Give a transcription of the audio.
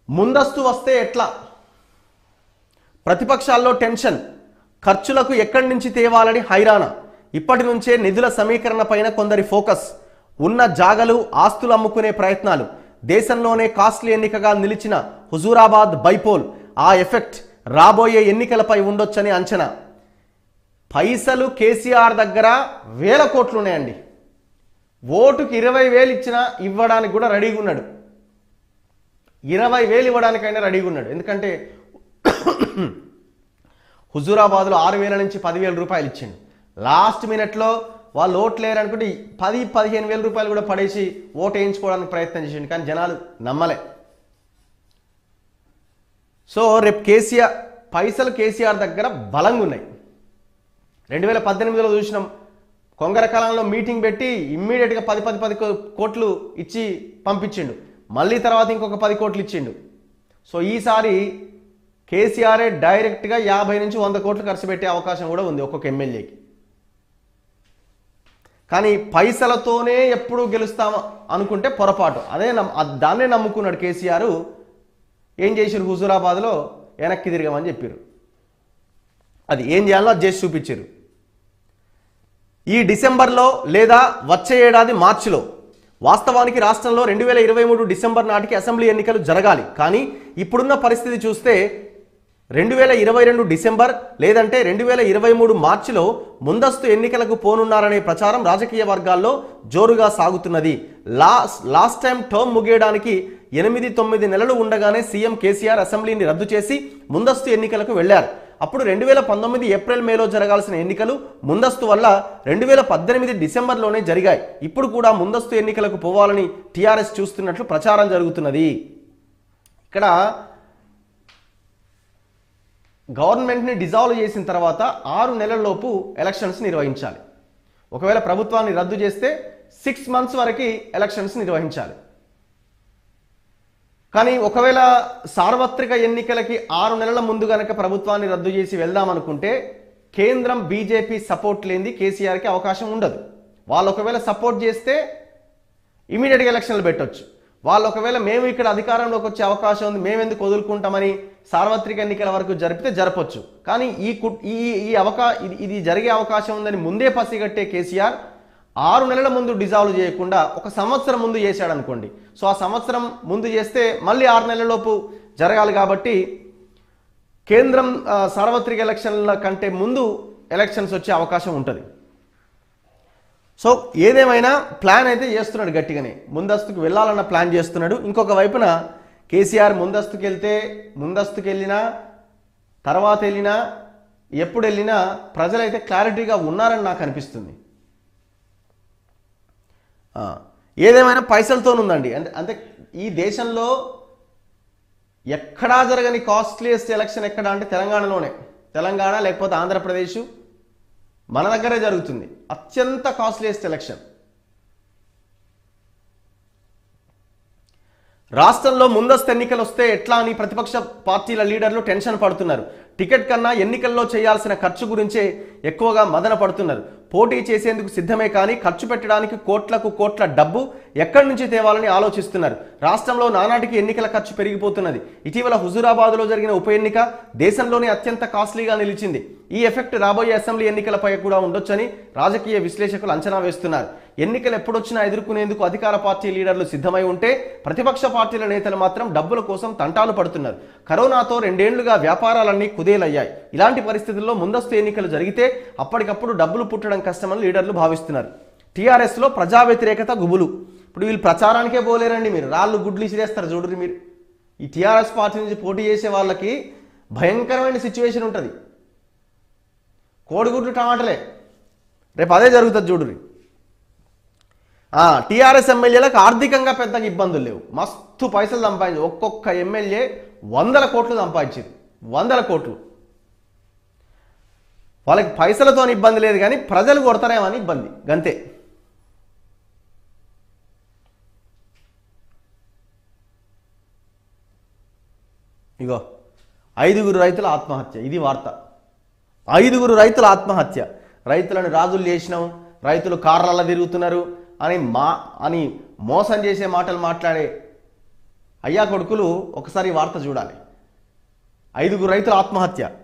ముందస్తు వస్తే ఎట్లా ప్రతిపక్షాల్లో టెన్షన్ ఖర్చులకు ఎక్కడి నుంచి తేవాలని హైరాణ ఇప్పటి నుంచే నిధుల సమీకరణ పైన కొందరి ఫోకస్ ఉన్న జాగలు ఆస్తులు అమ్ముకునే ప్రయత్నాలు దేశంలోనే కాస్ట్లీ ఎన్నికగా నిలిచిన హుజూరాబాద్ బైపోల్ ఆ ఎఫెక్ట్ రాబోయే ఎన్నికలపై ఉండొచ్చని అంచనా పైసలు కేసీఆర్ దగ్గర వేల కోట్లు ఉన్నాయండి ఓటుకి ఇరవై వేలు ఇచ్చినా ఇవ్వడానికి కూడా రెడీగా ఉన్నాడు ఇరవై వేలు ఇవ్వడానికైనా రెడీగా ఉన్నాడు ఎందుకంటే హుజూరాబాద్లో ఆరు వేల నుంచి పదివేల రూపాయలు ఇచ్చిండు లాస్ట్ మినిట్లో వాళ్ళు ఓట్ లేరు అనుకుంటే పది పదిహేను వేల రూపాయలు కూడా పడేసి ఓటు వేయించుకోవడానికి ప్రయత్నం చేసిండు కానీ జనాలు నమ్మలే సో రేపు కేసీఆర్ పైసలు కేసీఆర్ దగ్గర బలంగా ఉన్నాయి రెండు వేల పద్దెనిమిదిలో చూసినాం కొంగర కాలంలో మీటింగ్ పెట్టి ఇమ్మీడియట్గా పది పది పది కో- కోట్లు ఇచ్చి పంపించిండు మళ్ళీ తర్వాత ఇంకొక పది కోట్లు ఇచ్చిండు సో ఈసారి కేసీఆరే డైరెక్ట్గా యాభై నుంచి వంద కోట్లు ఖర్చు పెట్టే అవకాశం కూడా ఉంది ఒక్కొక్క ఎమ్మెల్యేకి కానీ పైసలతోనే ఎప్పుడు గెలుస్తాం అనుకుంటే పొరపాటు అదే నమ్- అ- దాన్నే నమ్ముకున్నాడు కేసీఆర్ ఏం చేసిరు హుజూరాబాద్లో వెనక్కి తిరగమని చెప్పారు అది ఏం చేయాలో అది చేసి చూపించారు ఈ డిసెంబర్లో లేదా వచ్చే ఏడాది మార్చిలో వాస్తవానికి రాష్ట్రంలో రెండు వేల ఇరవై మూడు డిసెంబర్ నాటికి అసెంబ్లీ ఎన్నికలు జరగాలి కానీ ఇప్పుడున్న పరిస్థితి చూస్తే రెండు వేల ఇరవై రెండు డిసెంబర్ లేదంటే రెండు వేల ఇరవై మూడు మార్చిలో ముందస్తు ఎన్నికలకు పోనున్నారనే ప్రచారం రాజకీయ వర్గాల్లో జోరుగా సాగుతున్నది లాస్ట్ లాస్ట్ టైం టర్మ్ ముగియడానికి ఎనిమిది తొమ్మిది నెలలు ఉండగానే సీఎం కేసీఆర్ అసెంబ్లీని రద్దు చేసి ముందస్తు ఎన్నికలకు వెళ్లారు అప్పుడు రెండు వేల పంతొమ్మిది ఏప్రిల్ మేలో జరగాల్సిన ఎన్నికలు ముందస్తు వల్ల రెండు వేల పద్దెనిమిది డిసెంబర్లోనే జరిగాయి ఇప్పుడు కూడా ముందస్తు ఎన్నికలకు పోవాలని టీఆర్ఎస్ చూస్తున్నట్లు ప్రచారం జరుగుతున్నది ఇక్కడ గవర్నమెంట్ని డిజాల్వ్ చేసిన తర్వాత ఆరు నెలల్లోపు ఎలక్షన్స్ నిర్వహించాలి ఒకవేళ ప్రభుత్వాన్ని రద్దు చేస్తే సిక్స్ మంత్స్ వరకు ఎలక్షన్స్ నిర్వహించాలి కానీ ఒకవేళ సార్వత్రిక ఎన్నికలకి ఆరు నెలల ముందు గనక ప్రభుత్వాన్ని రద్దు చేసి వెళ్దామనుకుంటే కేంద్రం బీజేపీ సపోర్ట్ లేనిది కేసీఆర్కి అవకాశం ఉండదు వాళ్ళు ఒకవేళ సపోర్ట్ చేస్తే ఇమీడియట్గా ఎలక్షన్లు పెట్టొచ్చు వాళ్ళు ఒకవేళ మేము ఇక్కడ అధికారంలోకి వచ్చే అవకాశం ఉంది మేము ఎందుకు వదులుకుంటామని సార్వత్రిక ఎన్నికల వరకు జరిపితే జరపొచ్చు కానీ ఈ కు- ఈ ఈ అవకా ఇది ఇది జరిగే అవకాశం ఉందని ముందే పసిగట్టే కేసీఆర్ ఆరు నెలల ముందు డిజాల్వ్ చేయకుండా ఒక సంవత్సరం ముందు చేశాడు అనుకోండి సో ఆ సంవత్సరం ముందు చేస్తే మళ్ళీ ఆరు నెలలలోపు జరగాలి కాబట్టి కేంద్రం ఆ, సార్వత్రిక ఎలక్షన్ల కంటే ముందు ఎలక్షన్స్ వచ్చే అవకాశం ఉంటుంది సో ఏదేమైనా ప్లాన్ అయితే చేస్తున్నాడు గట్టిగానే ముందస్తుకు వెళ్ళాలన్న ప్లాన్ చేస్తున్నాడు ఇంకొక వైపున కేసీఆర్ ముందస్తుకు వెళ్తే ముందస్తుకు వెళ్ళినా తర్వాత వెళ్ళినా ఎప్పుడు వెళ్ళినా ప్రజలైతే క్లారిటీగా ఉన్నారని నాకు అనిపిస్తుంది ఆ, ఏదేమైనా పైసలతో ఉందండి అంటే అంటే ఈ దేశంలో ఎక్కడా జరగని కాస్ట్లీయెస్ట్ ఎలక్షన్ ఎక్కడ అంటే తెలంగాణలోనే తెలంగాణ లేకపోతే ఆంధ్రప్రదేశ్ మన దగ్గరే జరుగుతుంది అత్యంత కాస్ట్లీయెస్ట్ ఎలక్షన్ రాష్ట్రంలో ముందస్తు ఎన్నికలు వస్తే ఎట్లా అని ప్రతిపక్ష పార్టీల లీడర్లు టెన్షన్ పడుతున్నారు టికెట్ కన్నా ఎన్నికల్లో చేయాల్సిన ఖర్చు గురించే ఎక్కువగా మదన పడుతున్నారు పోటీ చేసేందుకు సిద్ధమే కానీ ఖర్చు పెట్టడానికి కోట్లకు కోట్ల డబ్బు ఎక్కడి నుంచి తేవాలని ఆలోచిస్తున్నారు రాష్ట్రంలో నానాటికి ఎన్నికల ఖర్చు పెరిగిపోతున్నది ఇటీవల హుజూరాబాద్లో జరిగిన ఉప ఎన్నిక దేశంలోనే అత్యంత కాస్ట్లీగా నిలిచింది ఈ ఎఫెక్ట్ రాబోయే అసెంబ్లీ ఎన్నికలపై కూడా ఉండొచ్చని రాజకీయ విశ్లేషకులు అంచనా వేస్తున్నారు ఎన్నికలు ఎప్పుడొచ్చినా ఎదుర్కొనేందుకు అధికార పార్టీ లీడర్లు సిద్ధమై ఉంటే ప్రతిపక్ష పార్టీల నేతలు మాత్రం డబ్బుల కోసం తంటాలు పడుతున్నారు కరోనాతో రెండేళ్లుగా వ్యాపారాలన్నీ కుదేలయ్యాయి ఇలాంటి పరిస్థితుల్లో ముందస్తు ఎన్నికలు జరిగితే అప్పటికప్పుడు డబ్బులు పుట్టడం కష్టమని లీడర్లు భావిస్తున్నారు టీఆర్ఎస్లో ప్రజా వ్యతిరేకత గుబులు ఇప్పుడు వీళ్ళు ప్రచారానికే పోలేరండి మీరు రాళ్ళు గుడ్లు ఇసిరేస్తారు చూడరు మీరు ఈ టీఆర్ఎస్ పార్టీ నుంచి పోటీ చేసే వాళ్ళకి భయంకరమైన సిచ్యువేషన్ ఉంటుంది కోడిగుడ్లు టమాటలే రేపు అదే జరుగుతుంది చూడురి టీఆర్ఎస్ ఎమ్మెల్యేలకు ఆర్థికంగా పెద్దగా ఇబ్బందులు లేవు మస్తు పైసలు సంపాదించి ఒక్కొక్క ఎమ్మెల్యే వందల కోట్లు సంపాదించింది వందల కోట్లు వాళ్ళకి పైసలతో ఇబ్బంది లేదు కానీ ప్రజలు కొడతారేమని ఇబ్బంది గంతే ఇగో ఐదుగురు రైతుల ఆత్మహత్య ఇది వార్త ఐదుగురు రైతుల ఆత్మహత్య రైతులను రాజులు చేసినాం రైతులు కార్లలో తిరుగుతున్నారు అని మా అని మోసం చేసే మాటలు మాట్లాడే అయ్యా కొడుకులు ఒకసారి ఈ వార్త చూడాలి ఐదుగురు రైతుల ఆత్మహత్య